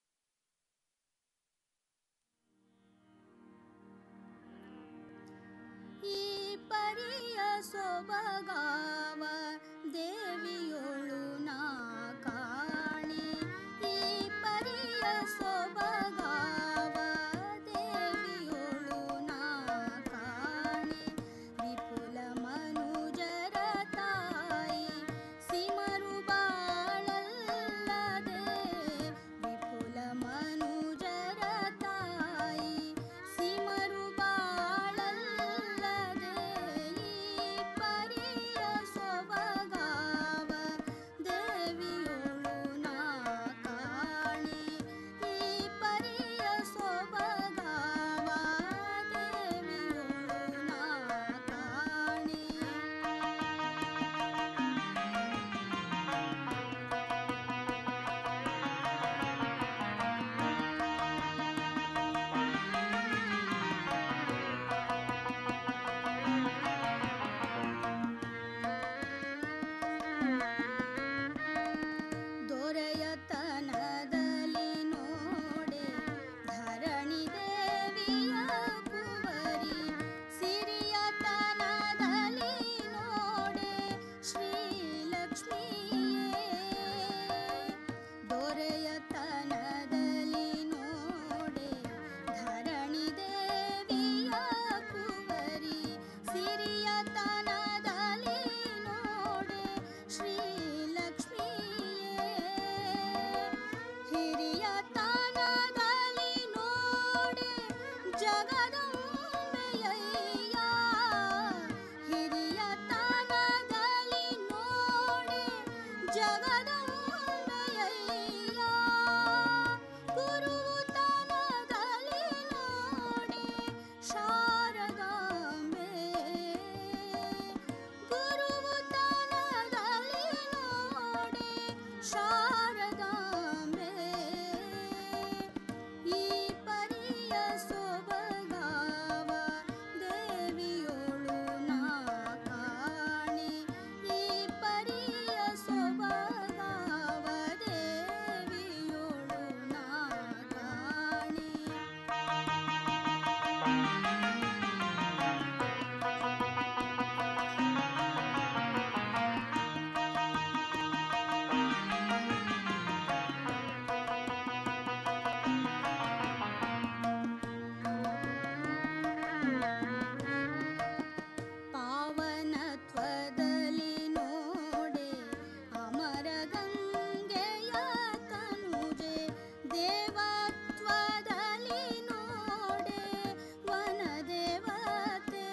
S5: ಈ ಪರಿಯ ಸೊಬಗಾವ ದೇವಿಯೊಳು ನಾ ಕಾಣೆ ಈ ಪರಿಯ ಸೊಬಗಾವ ದೇವಿಯೊಳು ನಾ ಕಾಣೆ ವಿಪುಲ ಮನುಜರ ತಾಯಿ ಸಿಮರು ಬಾಳಲ್ಲದೆ ವಿಪುಲ ಮನುಜರ ತಾಯಿ ಸಿಮರು ಬಾಳಲ್ಲದೆ ಈ ಪರಿಯ ಸೊಬಗಾವ ದೇವಿಯೊಳು ನಾ ಕಾಣೆ ಈ ಪರಿಯ ಸೊಬಗಾವ ದೇವಿಯೊಳು ನಾ ಕಾಣೆ ದೊರೆಯತನದಲ್ಲಿ ನೋಡೆ ಧರಣಿ ದೇವಿಯ ಕುವರಿ ಸಿರಿಯತನದಲ್ಲಿ ನೋಡೆ ಶ್ರೀಲಕ್ಷ್ಮಿಯೇ ದೊರೆಯತನದಲ್ಲಿ ನೋಡೆ ಧರಣಿ ದೇವಿಯ ಕುವರಿ ಸಿರಿಯತನದಲ್ಲಿ ನೋಡೆ ಶ್ರೀಲಕ್ಷ್ಮಿಯೇ ಹಿರಿಯತನದಲ್ಲಿ ನೋಡೆ ಜಗದಂಬೆಯಯ್ಯ ಹಿರಿಯತನದಲ್ಲಿ ನೋಡೆ ಜಗದಂಬೆಯಯ್ಯ ಗುರುತನದಲ್ಲಿ ನೋಡೆ ಶಾರದಾಂಬೆ ಗುರುತನದಲ್ಲಿ ನೋಡೆ ಶಾರದಾಂಬೆ ಈ ಪರಿಯ ಸೊಬಗಾವ ದೇವಿಯೊಳು ನಾ ಕಾಣೆ ಈ ಪರಿಯ ಸೊಬಗಾವ ದೇವಿಯೊಳು ನಾ ಕಾಣೆ ಪಾವನತ್ವದಲ್ಲಿ ನೋಡೆ ಅಮರ ಗಂಗೆಯ ತನುಜೆ ದೇವತ್ವದಲ್ಲಿ ನೋಡೆ ವನದೇವತೆ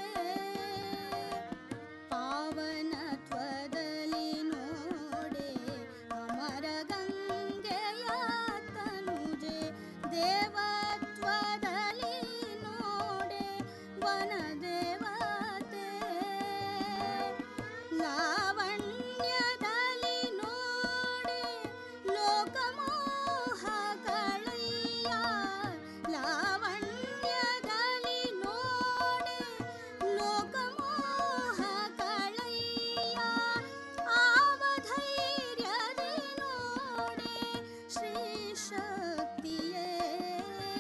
S5: ಪಾವನತ್ವದಲ್ಲಿ ನೋಡೆ ಅಮರ ಗಂಗೆಯ ತನುಜೆ ದೇವತ್ವದಲ್ಲಿ ನೋಡೆ ವನದೇವತೆ ಲಾವಣ್ಯದಲ್ಲಿ ನೋಡೆ ಲೋಕಮೋಹ ಕಳೆಯ ಲಾವಣ್ಯದಲ್ಲಿ ನೋಡೆ ಲೋಕಮೋಹ ಕಳೆಯ ಆವಧೈರ್ಯದಿ ನೋಡೆ ಶ್ರೀ ಶಕ್ತಿಯೇ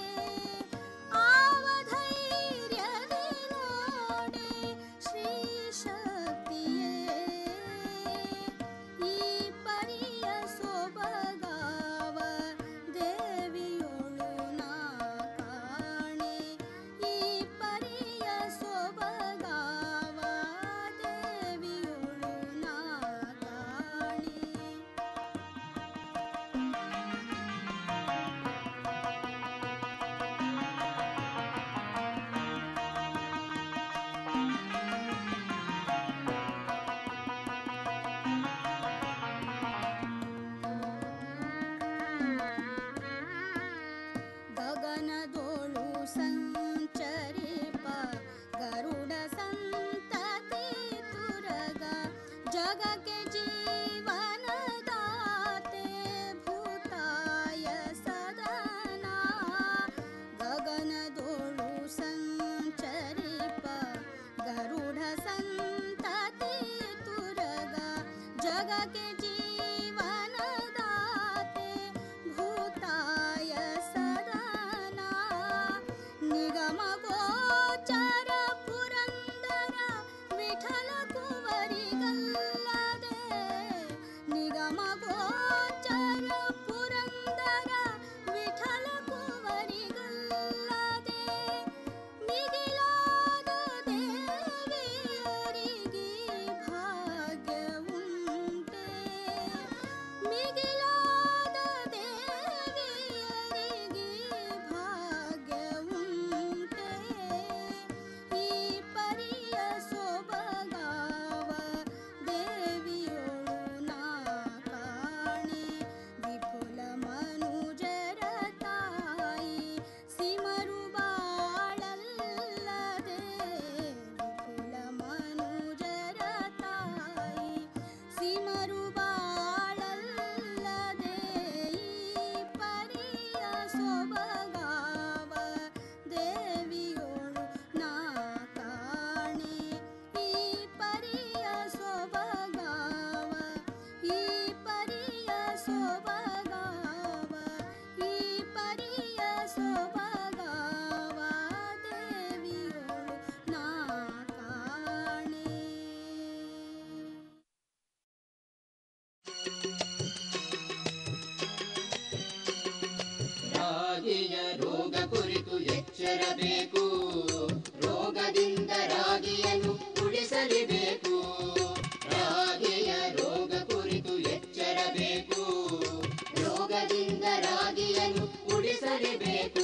S8: ರಾಗಿಯ ರೋಗ ಕುರಿತು ಎಚ್ಚರಬೇಕು ರೋಗದಿಂದ ರಾಗಿಯನ್ನು ಉಳಿಸಲೇಬೇಕು ರಾಗಿಯ ರೋಗ ಕುರಿತು ಎಚ್ಚರಬೇಕು ರೋಗದಿಂದ ರಾಗಿಯನ್ನು ಉಳಿಸಲೇಬೇಕು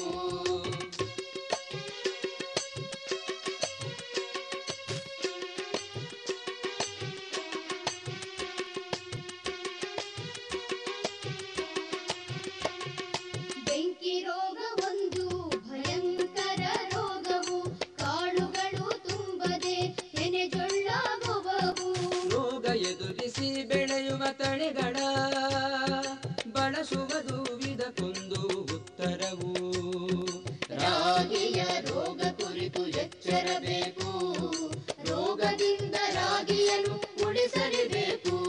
S8: ಬೆಂಕಿ ರೋಗ ಒಂದು ಭಯಂಕರ ರೋಗವು ಕಾಳುಗಳು ತುಂಬದೆ ಎನೆಜೊಳ್ಳಾಗುವವು
S6: ರೋಗ ಎದುರಿಸಿ ಬೆಳೆಯುವ ತಳಿಗಳ ಬಳಸುವುದು ಇದಕ್ಕೊಂದು ಉತ್ತರವು
S8: ರಾಗಿಯ ರೋಗ ಕುರಿತು ಎಚ್ಚರಬೇಕು ರೋಗದಿಂದ ರಾಗಿಯನ್ನು ಉಳಿಸಲೇಬೇಕು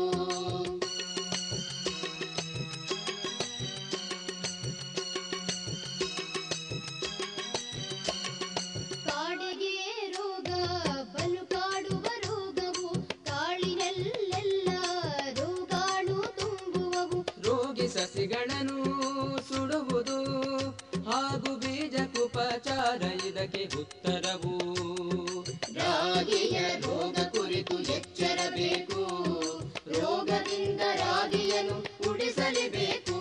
S8: ಕಾಡಿಗೆ ರೋಗ ಬಲು ಕಾಡುವ ರೋಗವು ಕಾಳಿನಲ್ಲೆಲ್ಲ ರೋಗಾಣು ತುಂಬುವವು
S6: ರೋಗಿ ಸಸಿಗಳನ್ನು ಸುಡುವುದು ಹಾಗೂ ಬೀಜಕ್ಕುಪಚಾರ ಇದಕ್ಕೆ ಉತ್ತರವು
S8: ರಾಗಿಯ ರೋಗ ಕುರಿತು ಎಚ್ಚರಬೇಕು ರೋಗದಿಂದ ರಾಗಿಯನ್ನು ಉಳಿಸಲೇಬೇಕು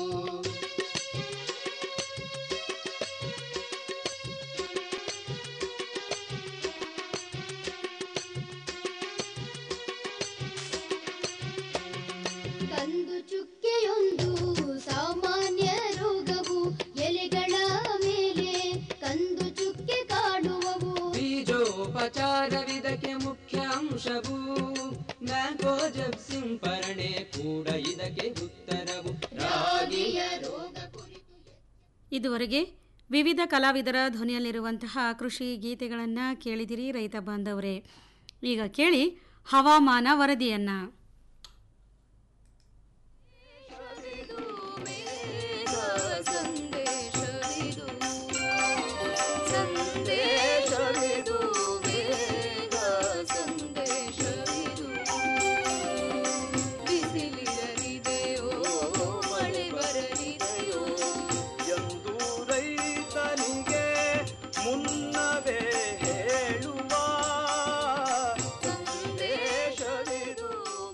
S8: ಕಂದು ಚುಕ್ಕೆಯೊಂದು ಸಾಮಾನ್ಯ ರೋಗವು ಎಲೆಗಳ ಮೇಲೆ ಕಂದು ಚುಕ್ಕೆ ಕಾಡುವವು
S6: ಬೀಜೋಪಚಾರವಿದಕ್ಕೆ ಮುಖ್ಯ ಅಂಶವು ಮ್ಯಾಂಗೋಜಬ್ ಸಿಂಪರಣೆ ಕೂಡ ಇದಕ್ಕೆ ಉತ್ತರವು
S8: ರಾಗಿಯ ರೋಗ
S2: ಇದುವರೆಗೆ ವಿವಿಧ ಕಲಾವಿದರ ಧ್ವನಿಯಲ್ಲಿರುವಂತಹ ಕೃಷಿ ಗೀತೆಗಳನ್ನು ಕೇಳಿದಿರಿ ರೈತ ಬಾಂಧವರೇ ಈಗ ಕೇಳಿ ಹವಾಮಾನ ವರದಿಯನ್ನು
S5: ಸಂದೇಶವಿದು ಸಂದೇಶವಿದು ಬೇಗ ಸಂದೇಶವಿದು ಬಿಸಿಲಿರಲಿದೆಯೋ ಮಳೆ ಬರಲಿದೆಯೋ
S9: ಎಂದು ರೈತನಿಗೆ ಮುನ್ನವೇ ಹೇಳುವ ಸಂದೇಶವಿದು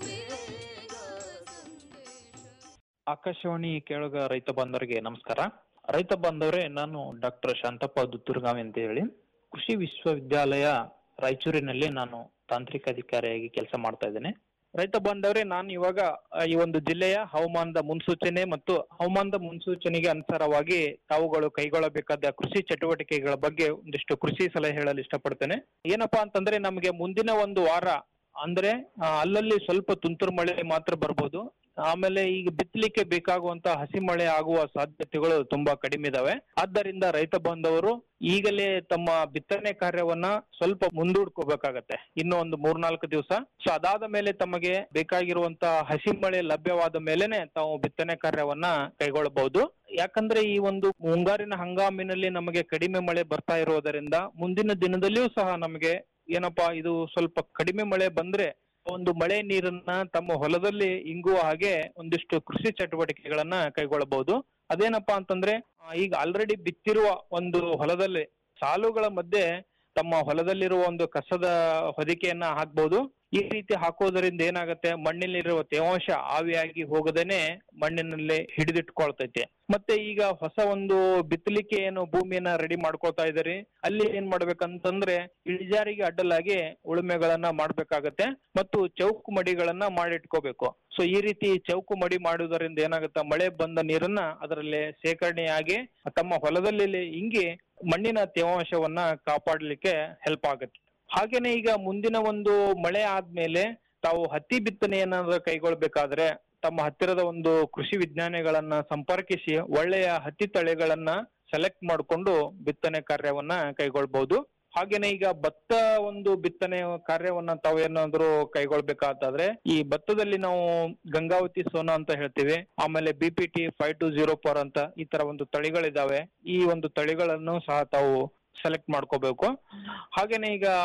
S10: ಆಕಾಶವಾಣಿ ಕೇಳುಗ ರೈತ ಬಾಂಧವರಿಗೆ ನಮಸ್ಕಾರ ರೈತ ಬಾಂಧವರೇ ನಾನು ಡಾಕ್ಟರ್ ಶಾಂತಪ್ಪ ದುತ್ತೂರ್ಗಾವಿ ಅಂತ ಹೇಳಿ ಕೃಷಿ ವಿಶ್ವವಿದ್ಯಾಲಯ ರಾಯಚೂರಿನಲ್ಲಿ ನಾನು ತಾಂತ್ರಿಕ ಅಧಿಕಾರಿಯಾಗಿ ಕೆಲಸ ಮಾಡ್ತಾ ಇದ್ದೇನೆ ರೈತ ಬಾಂಧವರೇ ನಾನು ಇವಾಗ ಆ, ಈ ಒಂದು ಜಿಲ್ಲೆಯ ಹವಾಮಾನದ ಮುನ್ಸೂಚನೆ ಮತ್ತು ಹವಾಮಾನದ ಮುನ್ಸೂಚನೆಗೆ ಅನುಸಾರವಾಗಿ ತಾವುಗಳು ಕೈಗೊಳ್ಳಬೇಕಾದ ಕೃಷಿ ಚಟುವಟಿಕೆಗಳ ಬಗ್ಗೆ ಒಂದಿಷ್ಟು ಕೃಷಿ ಸಲಹೆ ಹೇಳಲು ಇಷ್ಟಪಡ್ತೇನೆ ಏನಪ್ಪಾ ಅಂತಂದ್ರೆ ನಮಗೆ ಮುಂದಿನ ಒಂದು ವಾರ ಅಂದ್ರೆ ಆ, ಅಲ್ಲಲ್ಲಿ ಸ್ವಲ್ಪ ತುಂತುರು ಮಳೆ ಮಾತ್ರ ಬರ್ಬೋದು ಆಮೇಲೆ ಈಗ ಬಿತ್ತಲಿಕ್ಕೆ ಬೇಕಾಗುವಂತ ಹಸಿ ಮಳೆ ಆಗುವ ಸಾಧ್ಯತೆಗಳು ತುಂಬಾ ಕಡಿಮೆ ಇದಾವೆ ಆದ್ದರಿಂದ ರೈತ ಬಾಂಧವರು ಈಗಲೇ ತಮ್ಮ ಬಿತ್ತನೆ ಕಾರ್ಯವನ್ನ ಸ್ವಲ್ಪ ಮುಂದೂಡ್ಕೋಬೇಕಾಗತ್ತೆ ಇನ್ನು ಒಂದು ಮೂರ್ನಾಲ್ಕು ದಿವಸ ಸೊ ಅದಾದ ಮೇಲೆ ತಮಗೆ ಬೇಕಾಗಿರುವಂತ ಹಸಿ ಮಳೆ ಲಭ್ಯವಾದ ಮೇಲೆನೆ ತಾವು ಬಿತ್ತನೆ ಕಾರ್ಯವನ್ನ ಕೈಗೊಳ್ಳಬಹುದು ಯಾಕಂದ್ರೆ ಈ ಒಂದು ಮುಂಗಾರಿನ ಹಂಗಾಮಿನಲ್ಲಿ ನಮಗೆ ಕಡಿಮೆ ಮಳೆ ಬರ್ತಾ ಇರೋದರಿಂದ ಮುಂದಿನ ದಿನದಲ್ಲಿಯೂ ಸಹ ನಮಗೆ ಏನಪ್ಪಾ ಇದು ಸ್ವಲ್ಪ ಕಡಿಮೆ ಮಳೆ ಬಂದ್ರೆ ಒಂದು ಮಳೆ ನೀರನ್ನ ತಮ್ಮ ಹೊಲದಲ್ಲಿ ಇಂಗುವ ಹಾಗೆ ಒಂದಿಷ್ಟು ಕೃಷಿ ಚಟುವಟಿಕೆಗಳನ್ನ ಕೈಗೊಳ್ಳಬಹುದು ಅದೇನಪ್ಪಾ ಅಂತಂದ್ರೆ ಆ, ಈಗ ಆಲ್ರೆಡಿ ಬಿತ್ತಿರುವ ಒಂದು ಹೊಲದಲ್ಲಿ ಸಾಲುಗಳ ಮಧ್ಯೆ ತಮ್ಮ ಹೊಲದಲ್ಲಿರುವ ಒಂದು ಕಸದ ಹೊದಿಕೆಯನ್ನ ಹಾಕ್ಬಹುದು ಈ ರೀತಿ ಹಾಕೋದರಿಂದ ಏನಾಗುತ್ತೆ ಮಣ್ಣಿನಲ್ಲಿರುವ ತೇವಾಂಶ ಆವಿಯಾಗಿ ಹೋಗದೇನೆ ಮಣ್ಣಿನಲ್ಲಿ ಹಿಡಿದಿಟ್ಕೊಳ್ತೈತೆ ಮತ್ತೆ ಈಗ ಹೊಸ ಒಂದು ಬಿತ್ತಲಿಕ್ಕೆ ಏನು ಭೂಮಿಯನ್ನ ರೆಡಿ ಮಾಡ್ಕೊಳ್ತಾ ಇದಾರೆ ಅಲ್ಲಿ ಏನ್ ಮಾಡ್ಬೇಕಂತಂದ್ರೆ ಇಳಿಜಾರಿಗೆ ಅಡ್ಡಲಾಗಿ ಉಳುಮೆಗಳನ್ನ ಮಾಡ್ಬೇಕಾಗತ್ತೆ ಮತ್ತು ಚೌಕು ಮಡಿಗಳನ್ನ ಮಾಡಿಟ್ಕೋಬೇಕು ಸೊ ಈ ರೀತಿ ಚೌಕು ಮಡಿ ಮಾಡುವುದರಿಂದ ಏನಾಗುತ್ತೆ ಮಳೆ ಬಂದ ನೀರನ್ನ ಅದರಲ್ಲಿ ಶೇಖರಣೆಯಾಗಿ ತಮ್ಮ ಹೊಲದಲ್ಲಿ ಇಂಗಿ ಮಣ್ಣಿನ ತೇವಾಂಶವನ್ನ ಕಾಪಾಡಲಿಕ್ಕೆ ಹೆಲ್ಪ್ ಆಗುತ್ತೆ ಹಾಗೇನೆ ಈಗ ಮುಂದಿನ ಒಂದು ಮಳೆ ಆದ್ಮೇಲೆ ತಾವು ಹತ್ತಿ ಬಿತ್ತನೆ ಏನಾದ್ರು ಕೈಗೊಳ್ಬೇಕಾದ್ರೆ ತಮ್ಮ ಹತ್ತಿರದ ಒಂದು ಕೃಷಿ ವಿಜ್ಞಾನಿಗಳನ್ನ ಸಂಪರ್ಕಿಸಿ ಒಳ್ಳೆಯ ಹತ್ತಿ ತಳಿಗಳನ್ನ ಸೆಲೆಕ್ಟ್ ಮಾಡಿಕೊಂಡು ಬಿತ್ತನೆ ಕಾರ್ಯವನ್ನ ಕೈಗೊಳ್ಬಹುದು ಹಾಗೇನೆ ಈಗ ಭತ್ತ ಒಂದು ಬಿತ್ತನೆ ಕಾರ್ಯವನ್ನ ತಾವು ಏನಾದ್ರು ಕೈಗೊಳ್ಬೇಕಾದ್ರೆ ಈ ಭತ್ತದಲ್ಲಿ ನಾವು ಗಂಗಾವತಿ ಸೋನಾ ಅಂತ ಹೇಳ್ತೀವಿ ಆಮೇಲೆ B P T five two zero four ಅಂತ ಈ ತರ ಒಂದು ತಳಿಗಳಿದಾವೆ ಈ ಒಂದು ತಳಿಗಳನ್ನು ಸಹ ತಾವು ಸೆಲೆಕ್ಟ್ ಮಾಡ್ಕೋಬೇಕು ಹಾಗೇನೆ ಈಗ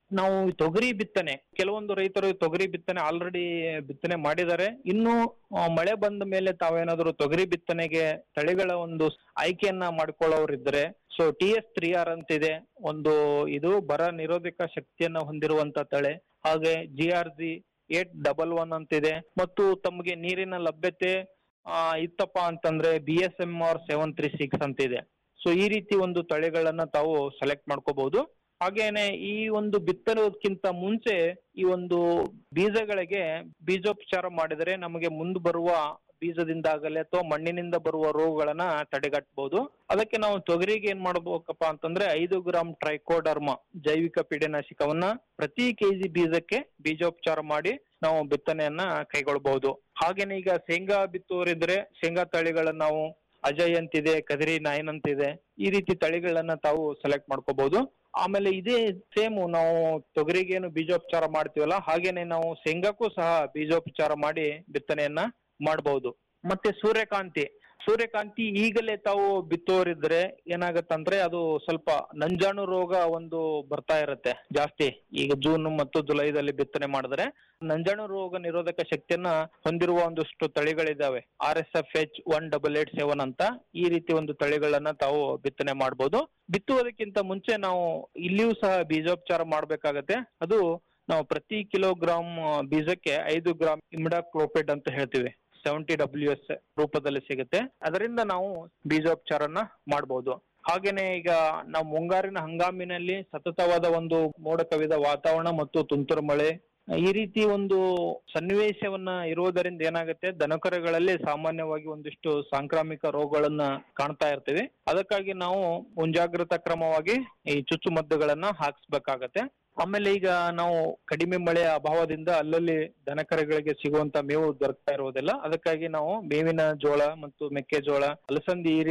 S10: ನಾವು ತೊಗರಿ ಬಿತ್ತನೆ ಕೆಲವೊಂದು ರೈತರು ತೊಗರಿ ಬಿತ್ತನೆ ಆಲ್ರೆಡಿ ಬಿತ್ತನೆ ಮಾಡಿದ್ದಾರೆ ಇನ್ನು ಆ, ಮಳೆ ಬಂದ ಮೇಲೆ ತಾವೇನಾದ್ರು ತೊಗರಿ ಬಿತ್ತನೆಗೆ ತಳಿಗಳ ಒಂದು ಆಯ್ಕೆಯನ್ನ ಮಾಡ್ಕೊಳ್ಳೋರಿದ್ರೆ so T S three R ಅಂತಿದೆ ಒಂದು ಇದು ಬರ ನಿರೋಧಕ ಶಕ್ತಿಯನ್ನ ಹೊಂದಿರುವಂತ ತಳೆ ಹಾಗೆ G R G eight double one ಅಂತಿದೆ ಮತ್ತು ತಮಗೆ ನೀರಿನ ಲಭ್ಯತೆ ಆ, ಇತ್ತಪ್ಪ ಅಂತಂದ್ರೆ B S M R seven three six ಅಂತಿದೆ ಸೊ ಈ ರೀತಿ ಒಂದು ತಳಿಗಳನ್ನ ತಾವು ಸೆಲೆಕ್ಟ್ ಮಾಡ್ಕೋಬಹುದು ಹಾಗೇನೆ ಈ ಒಂದು ಬಿತ್ತನೋದಕ್ಕಿಂತ ಮುಂಚೆ ಈ ಒಂದು ಬೀಜಗಳಿಗೆ ಬೀಜೋಪಚಾರ ಮಾಡಿದರೆ ನಮಗೆ ಮುಂದೆ ಬರುವ ಬೀಜದಿಂದಾಗಲಿ ಅಥವಾ ಮಣ್ಣಿನಿಂದ ಬರುವ ರೋಗಗಳನ್ನ ತಡೆಗಟ್ಟಬಹುದು ಅದಕ್ಕೆ ನಾವು ತೊಗರಿಗೆ ಏನ್ ಮಾಡ್ಬೇಕಪ್ಪ ಅಂತಂದ್ರೆ ಐದು ಗ್ರಾಂ ಟ್ರೈಕೋಡರ್ಮ ಜೈವಿಕ ಪೀಡನಾಶಕವನ್ನ ಪ್ರತಿ ಕೆಜಿ ಬೀಜಕ್ಕೆ ಬೀಜೋಪಚಾರ ಮಾಡಿ ನಾವು ಬಿತ್ತನೆಯನ್ನ ಕೈಗೊಳ್ಳಬಹುದು ಹಾಗೇನೆ ಈಗ ಶೇಂಗಾ ಬಿತ್ತುವರಿದ್ರೆ ಶೇಂಗಾ ತಳಿಗಳನ್ನ ನಾವು ಅಜಯ್ ಅಂತಿದೆ ಕದಿರಿ ನೈನ್ ಅಂತಿದೆ ಈ ರೀತಿ ತಳಿಗಳನ್ನ ತಾವು ಸೆಲೆಕ್ಟ್ ಮಾಡ್ಕೋಬಹುದು ಆಮೇಲೆ ಇದೇ ಸೇಮ್ ನಾವು ತೊಗರಿಗೇನು ಬೀಜೋಪಚಾರ ಮಾಡ್ತೀವಲ್ಲ ಹಾಗೇನೆ ನಾವು ಶೇಂಗಾಕ್ಕೂ ಸಹ ಬೀಜೋಪಚಾರ ಮಾಡಿ ಬಿತ್ತನೆಯನ್ನ ಮಾಡಬಹುದು ಮತ್ತೆ ಸೂರ್ಯಕಾಂತಿ ಸೂರ್ಯಕಾಂತಿ ಈಗಲೇ ತಾವು ಬಿತ್ತೋರಿದ್ರೆ ಏನಾಗತ್ತಂದ್ರೆ ಅದು ಸ್ವಲ್ಪ ನಂಜಾಣು ರೋಗ ಒಂದು ಬರ್ತಾ ಇರುತ್ತೆ ಜಾಸ್ತಿ ಈಗ ಜೂನ್ ಮತ್ತು ಜುಲೈದಲ್ಲಿ ಬಿತ್ತನೆ ಮಾಡಿದ್ರೆ ನಂಜಾಣು ರೋಗ ನಿರೋಧಕ ಶಕ್ತಿಯನ್ನ ಹೊಂದಿರುವ ಒಂದಷ್ಟು ತಳಿಗಳಿದಾವೆ R S F H one double eight seven ಅಂತ ಈ ರೀತಿ ಒಂದು ತಳಿಗಳನ್ನ ತಾವು ಬಿತ್ತನೆ ಮಾಡಬಹುದು ಬಿತ್ತುವುದಕ್ಕಿಂತ ಮುಂಚೆ ನಾವು ಇಲ್ಲಿಯೂ ಸಹ ಬೀಜೋಪಚಾರ ಮಾಡ್ಬೇಕಾಗತ್ತೆ ಅದು ನಾವು ಪ್ರತಿ ಕಿಲೋಗ್ರಾಮ್ ಬೀಜಕ್ಕೆ ಐದು ಗ್ರಾಮ್ ಇಮಿಡಾಕ್ಲೋಪೆಡ್ ಅಂತ ಹೇಳ್ತೀವಿ ಸೆವೆಂಟಿ ಡಬ್ಲ್ಯೂ ಎಸ್ ರೂಪದಲ್ಲಿ ಸಿಗುತ್ತೆ ಅದರಿಂದ ನಾವು ಬೀಜೋಪಚಾರನ ಮಾಡಬಹುದು ಹಾಗೇನೆ ಈಗ ನಾವು ಮುಂಗಾರಿನ ಹಂಗಾಮಿನಲ್ಲಿ ಸತತವಾದ ಒಂದು ಮೋಡ ಕವಿದ ವಾತಾವರಣ ಮತ್ತು ತುಂತುರು ಮಳೆ ಈ ರೀತಿ ಒಂದು ಸನ್ನಿವೇಶವನ್ನ ಇರುವುದರಿಂದ ಏನಾಗುತ್ತೆ ದನಕರುಗಳಲ್ಲಿ ಸಾಮಾನ್ಯವಾಗಿ ಒಂದಿಷ್ಟು ಸಾಂಕ್ರಾಮಿಕ ರೋಗಗಳನ್ನ ಕಾಣ್ತಾ ಇರ್ತೀವಿ ಅದಕ್ಕಾಗಿ ನಾವು ಮುಂಜಾಗ್ರತಾ ಕ್ರಮವಾಗಿ ಈ ಚುಚ್ಚುಮದ್ದುಗಳನ್ನ ಹಾಕ್ಸ್ಬೇಕಾಗತ್ತೆ ಆಮೇಲೆ ಈಗ ನಾವು ಕಡಿಮೆ ಮಳೆಯ ಅಭಾವದಿಂದ ಅಲ್ಲಲ್ಲಿ ದನಕರುಗಳಿಗೆ ಸಿಗುವಂತ ಮೇವು ದೊರಕ್ತಾ ಇರುವುದಿಲ್ಲ ಅದಕ್ಕಾಗಿ ನಾವು ಮೇವಿನ ಜೋಳ ಮತ್ತು ಮೆಕ್ಕೆಜೋಳ ಅಲಸಂದಿ ಈ